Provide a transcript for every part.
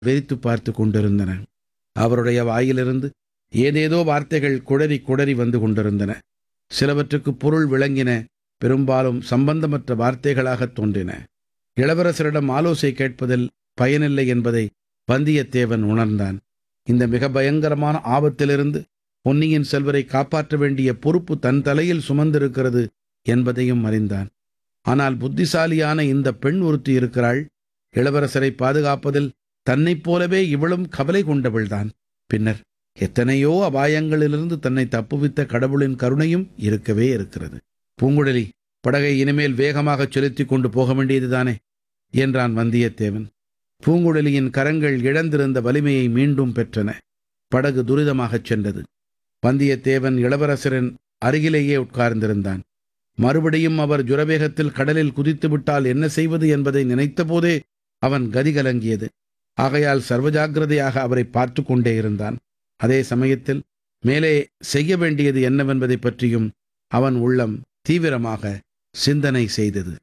வெறித்து பார்த்து கொண்டிருந்தன அவருடைய வாயிலிருந்து ஏதேதோ வார்த்தைகள் குழறி குழறி வந்து கொண்டிருந்தன சிலவற்றுக்கு பொருள் விளங்கின பெரும்பாலும் சம்பந்தமற்ற வார்த்தைகளாகத் தோன்றின இளவரசரிடம் ஆலோசனை கேட்பதில் பயனில்லை என்பதை வந்தியத்தேவன் உணர்ந்தான் இந்த மிக பயங்கரமான ஆபத்திலிருந்து பொன்னியின் செல்வரை காப்பாற்ற வேண்டிய பொறுப்பு தன் தலையில் சுமந்திருக்கிறது என்பதையும் அறிந்தான் ஆனால் புத்திசாலியான இந்த பெண் ஒருத்தி இருக்கிறாள் இளவரசரை பாதுகாப்பதில் தன்னைப் போலவே இவளும் கவலை கொண்டவள்தான் பின்னர் எத்தனையோ அபாயங்களிலிருந்து தன்னை தப்புவித்த கடவுளின் கருணையும் இருக்கவே இருக்கிறது பூங்குழலி படகை இனிமேல் வேகமாகச் செலுத்திக் கொண்டு போக வேண்டியதுதானே என்றான் வந்தியத்தேவன் பூங்குழலியின் கரங்கள் இழந்திருந்த வலிமையை மீண்டும் பெற்றன படகு துரிதமாகச் சென்றது வந்தியத்தேவன் இளவரசரின் அருகிலேயே உட்கார்ந்திருந்தான் மறுபடியும் அவர் ஜுரவேகத்தில் கடலில் குதித்து விட்டால் என்ன செய்வது என்பதை நினைத்தபோதே அவன் கதிகலங்கியது ஆகையால் சர்வஜாக்கிரதையாக அவரை பார்த்து கொண்டே இருந்தான் அதே சமயத்தில் மேலே செய்ய வேண்டியது என்னவென்பதை பற்றியும் அவன் உள்ளம் தீவிரமாக சிந்தனை செய்தது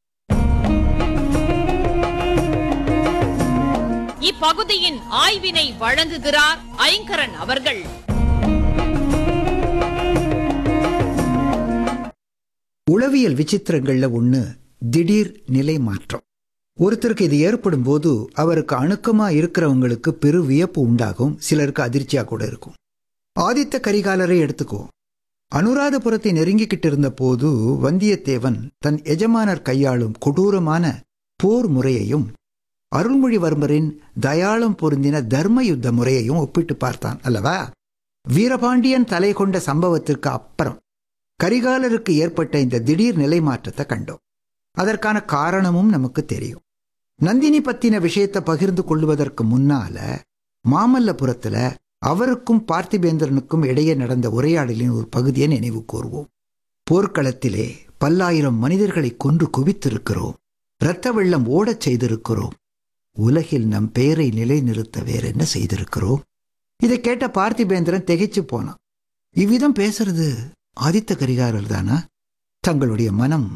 இப்பகுதியின் ஆய்வினை வழங்குகிறார் ஐங்கரன் அவர்கள் உளவியல் விசித்திரங்கள்ல ஒண்ணு திடீர் நிலை மாற்றம் ஒருத்தருக்கு இது ஏற்படும் போது அவருக்கு அணுக்கமா இருக்கிறவங்களுக்கு பெரு வியப்பு உண்டாகும் சிலருக்கு அதிர்ச்சியா கூட இருக்கும் ஆதித்த கரிகாலரை எடுத்துக்கோ அனுராதபுரத்தை நெருங்கிக்கிட்டு இருந்த போது வந்தியத்தேவன் தன் எஜமானர் கையாளும் கொடூரமான போர் முறையையும் அருள்மொழிவர்மரின் தயாளம் பொருந்தின தர்ம யுத்த முறையையும் ஒப்பிட்டு பார்த்தான் அல்லவா வீரபாண்டியன் தலை கொண்ட சம்பவத்திற்கு அப்புறம் கரிகாலருக்கு ஏற்பட்ட இந்த திடீர் நிலை மாற்றத்தை கண்டோம் அதற்கான காரணமும் நமக்கு தெரியும் நந்தினி பத்தின விஷயத்தை பகிர்ந்து கொள்வதற்கு முன்னால மாமல்லபுரத்துல அவருக்கும் பார்த்திபேந்திரனுக்கும் இடையே நடந்த உரையாடலின் ஒரு பகுதியை நினைவு கூர்வோம் போர்க்களத்திலே பல்லாயிரம் மனிதர்களை கொன்று குவித்திருக்கிறோம் இரத்த வெள்ளம் ஓடச் செய்திருக்கிறோம் உலகில் நம் பெயரை நிலைநிறுத்த வேற என்ன செய்திருக்கிறோம் இதை கேட்ட பார்த்திபேந்திரன் திகைச்சு போனான் இவ்விதம் பேசுறது ஆதித்த கரிகாரர் தானா தங்களுடைய மனம்